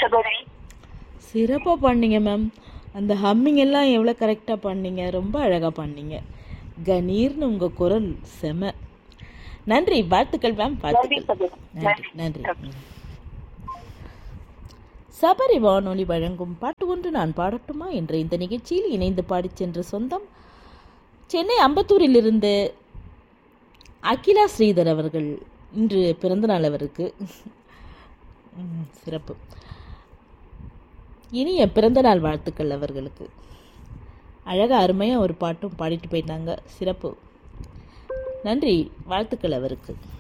சகோதரி சிறப்பாக பண்ணீங்க மேம் அந்த ஹம்மிங் எல்லாம் எவ்வளோ கரெக்டாக பண்ணீங்க ரொம்ப அழகாக பண்ணீங்க கணீர்னு உங்கள் குரல் செம நன்றி வாழ்த்துக்கள் மேம் நன்றி வாழ்த்துக்கள் சகோதரி நன்றி நன்றி சபரி வானொலி வழங்கும் பாட்டு ஒன்று நான் பாடட்டுமா என்ற இந்த நிகழ்ச்சியில் இணைந்து பாடிச் சென்ற சொந்தம் சென்னை அம்பத்தூரிலிருந்து அகிலா ஸ்ரீதர் அவர்கள் இன்று பிறந்தநாள் அவருக்கு ம், சிறப்பு இனிய பிறந்தநாள் வாழ்த்துக்கள் அவர்களுக்கு அழகாக அருமையாக ஒரு பாட்டும் பாடிட்டு போயிட்டாங்க சிறப்பு நன்றி வாழ்த்துக்கள் அவருக்கு